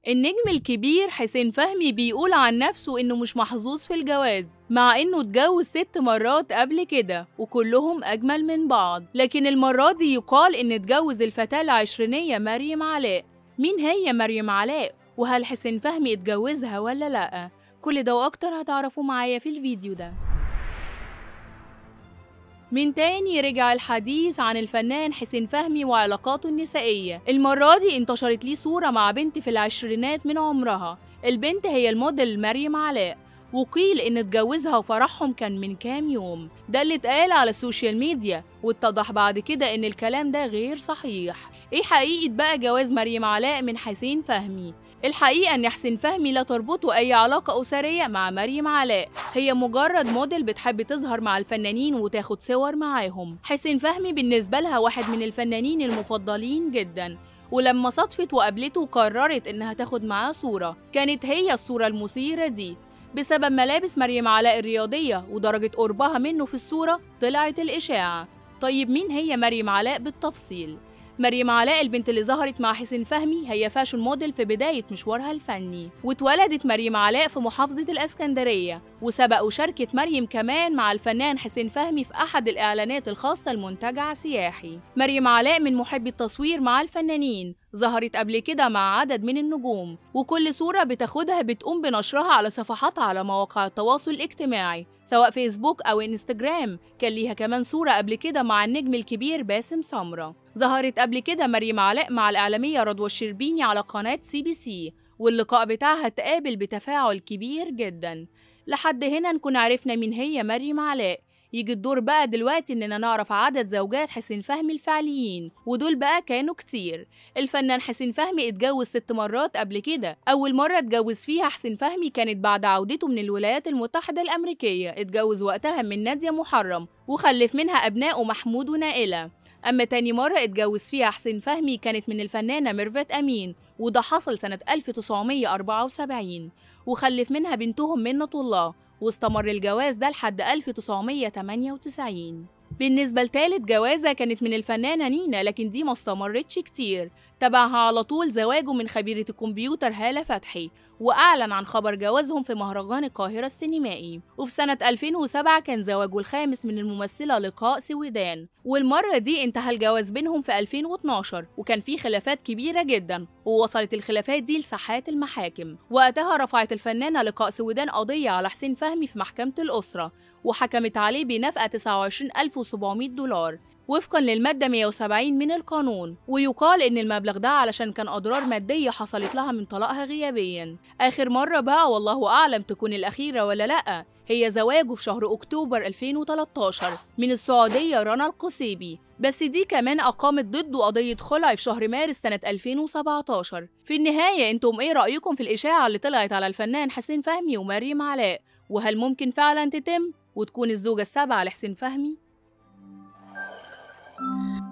النجم الكبير حسين فهمي بيقول عن نفسه إنه مش محظوظ في الجواز مع إنه اتجوز ست مرات قبل كده وكلهم أجمل من بعض لكن المرة دي يقال إن اتجوز الفتاة العشرينية مريم علاء مين هي مريم علاء؟ وهل حسين فهمي اتجوزها ولا لأ؟ كل ده وأكتر هتعرفوه معايا في الفيديو ده من تاني رجع الحديث عن الفنان حسين فهمي وعلاقاته النسائية المرة دي انتشرت ليه صورة مع بنت في العشرينات من عمرها البنت هي الموديل مريم علاء وقيل ان اتجوزها وفرحهم كان من كام يوم ده اللي اتقال على السوشيال ميديا واتضح بعد كده ان الكلام ده غير صحيح ايه حقيقة بقى جواز مريم علاء من حسين فهمي الحقيقة إن حسين فهمي لا تربطه أي علاقة أسرية مع مريم علاء هي مجرد موديل بتحب تظهر مع الفنانين وتاخد صور معاهم حسين فهمي بالنسبة لها واحد من الفنانين المفضلين جدا ولما صدفت وقابلته قررت إنها تاخد معاه صورة كانت هي الصورة المثيرة دي بسبب ملابس مريم علاء الرياضية ودرجة قربها منه في الصورة طلعت الإشاعة طيب مين هي مريم علاء بالتفصيل؟ مريم علاء البنت اللي ظهرت مع حسين فهمي هي فاشن موديل في بداية مشوارها الفني واتولدت مريم علاء في محافظة الإسكندرية وسبق وشاركت مريم كمان مع الفنان حسين فهمي في أحد الإعلانات الخاصة لمنتجع سياحي مريم علاء من محبي التصوير مع الفنانين ظهرت قبل كده مع عدد من النجوم وكل صورة بتاخدها بتقوم بنشرها على صفحاتها على مواقع التواصل الاجتماعي سواء فيسبوك أو انستجرام كان ليها كمان صورة قبل كده مع النجم الكبير باسم سمرة ظهرت قبل كده مريم علاء مع الإعلامية رضوى الشربيني على قناة سي بي سي واللقاء بتاعها تقابل بتفاعل كبير جدا لحد هنا نكون عرفنا مين هي مريم علاء يجي الدور بقى دلوقتي إننا نعرف عدد زوجات حسين فهمي الفعليين ودول بقى كانوا كتير الفنان حسين فهمي اتجوز ست مرات قبل كده أول مرة اتجوز فيها حسين فهمي كانت بعد عودته من الولايات المتحدة الأمريكية اتجوز وقتها من نادية محرم وخلف منها أبنائه محمود ونائلة أما تاني مرة اتجوز فيها حسين فهمي كانت من الفنانة ميرفت أمين وده حصل سنة 1974 وخلف منها بنتهم منة الله واستمر الجواز ده لحد 1998 بالنسبة لتالت جوازة كانت من الفنانة نينا لكن دي ما استمرتش كتير تبعها على طول زواجه من خبيرة الكمبيوتر هالة فتحي وأعلن عن خبر جوازهم في مهرجان القاهرة السينمائي وفي سنة 2007 كان زواجه الخامس من الممثلة لقاء سويدان والمرة دي انتهى الجواز بينهم في 2012 وكان في خلافات كبيرة جدا ووصلت الخلافات دي لساحات المحاكم وقتها رفعت الفنانة لقاء سويدان قضية على حسين فهمي في محكمة الأسرة وحكمت عليه بنفقة 29700 دولار وفقا للمادة 170 من القانون ويقال إن المبلغ ده علشان كان أضرار مادية حصلت لها من طلاقها غيابيا آخر مرة بقى والله أعلم تكون الأخيرة ولا لأ هي زواجه في شهر أكتوبر 2013 من السعودية رنا القصيبي بس دي كمان أقامت ضده قضية خلع في شهر مارس سنة 2017 في النهاية انتم ايه رأيكم في الإشاعة اللي طلعت على الفنان حسين فهمي ومريم علاء وهل ممكن فعلا تتم وتكون الزوجة السابعة لحسين فهمي؟